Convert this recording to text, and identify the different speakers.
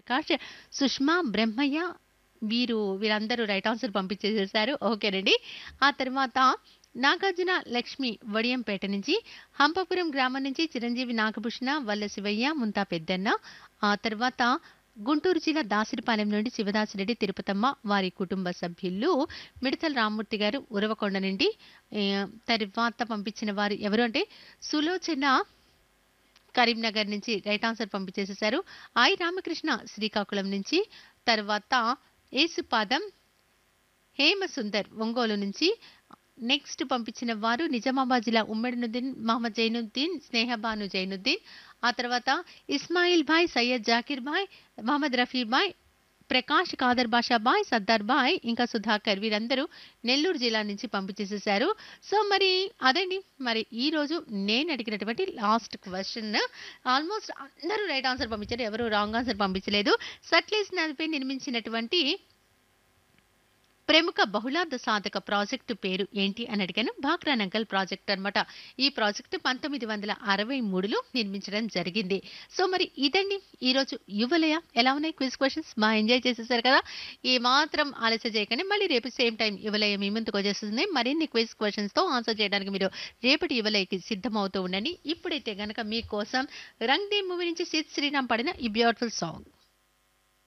Speaker 1: ప్రకాష్ సుష్మా బ్రహ్మయ్య వీరు వీరందరూ right answer పంపించేసేసారు ఓకేనండి ఆ తర్వాత నాగార్జున లక్ష్మి వడియంపేట నుంచి హంపపురం గ్రామం నుంచి చిరంజీవి నాగభూషణ వల్ల శివయ్య ముంతా పెద్దన్న ఆ తర్వాత గుంటూరు జిల్లా దాసిరిపాలెం నుండి శివదాసిరెడ్డి తిరుపతమ్మ వారి కుటుంబ సభ్యులు మిడతల రామ్మూర్తి గారు ఉరవకొండ నుండి ఏ, తర్వాత పంపించిన వారు ఎవరు అంటే సులోచన కరీంనగర్ నుంచి రైట్ ఆన్సర్ పంపించేసేసారు ఐ రామకృష్ణ శ్రీకాకుళం నుంచి తర్వాత ఏసుపాదం హేమసుందర్ ఒంగోలు నుంచి నెక్స్ట్ పంపించిన వారు నిజామాబాద్ జిల్లా ఉమ్మడినుద్దీన్ మహమ్మద్ జైనుద్దీన్ స్నేహబాను జైనుద్దీన్ ఆ తర్వాత ఇస్మాయిల్ భాయ్ సయ్యద్ జాకిర్ భాయ్ మహమ్మద్ రఫీ భాయ్ ప్రకాష్ కాదర్ బాషా బాయ్ సర్దార్ బాయ్ ఇంకా సుధాకర్ వీరందరూ నెల్లూరు జిల్లా నుంచి పంపించేసేసారు సో మరి అదండి మరి ఈ రోజు నేను అడిగినటువంటి లాస్ట్ క్వశ్చన్ ఆల్మోస్ట్ అందరూ రైట్ ఆన్సర్ పంపించారు ఎవరు రాంగ్ ఆన్సర్ పంపించలేదు సట్లేస్ నదిపై నిర్మించినటువంటి ప్రముఖ బహుళార్థ సాధక ప్రాజెక్టు పేరు ఏంటి అని అడిగాను భాక్రానంకల్ ప్రాజెక్ట్ అన్నమాట ఈ ప్రాజెక్టు పంతొమ్మిది వందల అరవై మూడులో నిర్మించడం జరిగింది సో మరి ఇదండి ఈరోజు యువలయ ఎలా ఉన్నాయి క్విజ్ క్వశ్చన్స్ బాగా ఎంజాయ్ చేసేసారు కదా ఈ మాత్రం ఆలస్యం చేయకండి మళ్ళీ రేపు సేమ్ టైం యువలయ మీ ముందుకు వచ్చేస్తుంది మరిన్ని క్విజ్ క్వశ్చన్స్తో ఆన్సర్ చేయడానికి మీరు రేపటి యువలయకి సిద్ధమవుతూ ఉండండి ఇప్పుడైతే గనక మీకోసం రంగ్ దే మూవీ నుంచి సిద్ శ్రీరామ్ పడిన ఈ బ్యూటిఫుల్ సాంగ్